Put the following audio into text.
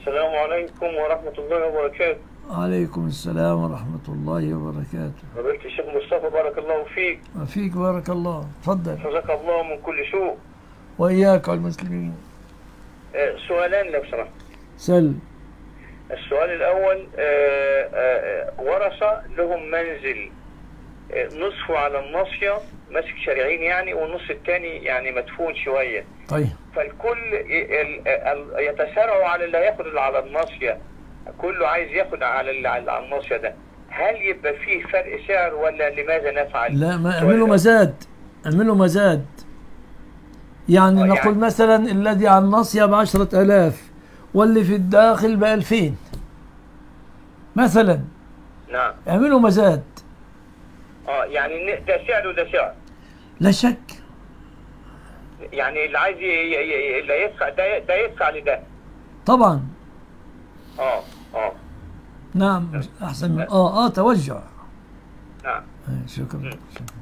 السلام عليكم ورحمة الله وبركاته عليكم السلام ورحمة الله وبركاته فضيلة الشيخ مصطفى بارك الله فيك وفيك بارك الله تفضل حفظك الله من كل سوء وإياك والمسلمين آه، سؤالان لو سمحت سل السؤال الأول آه، آه، ورثة لهم منزل آه، نصفه على الناصية ماسك شارعين يعني والنص التاني يعني مدفون شوية طيب فالكل ي- ال- ال- يتسارعوا على اللي هياخد اللي على الناصية كله عايز ياخد على اللي على الناصية ده هل يبقى فيه فرق سعر ولا لماذا نفعل؟ لا ما سؤال اعملوا الأول. مزاد اعملوا مزاد يعني آه، نقول يعني- مثلا الذي على الناصية بعشرة آلاف واللي في الداخل بألفين مثلا نعم اعملوا مزاد اه يعني ن- ده سعر وده سعر لا شك يعني اللي عايز ي- ي- ي- اللي يدفع ده ده يدفع لده طبعا اه اه نعم أحسن من آه آه توجع نعم آه، شكرا شكرا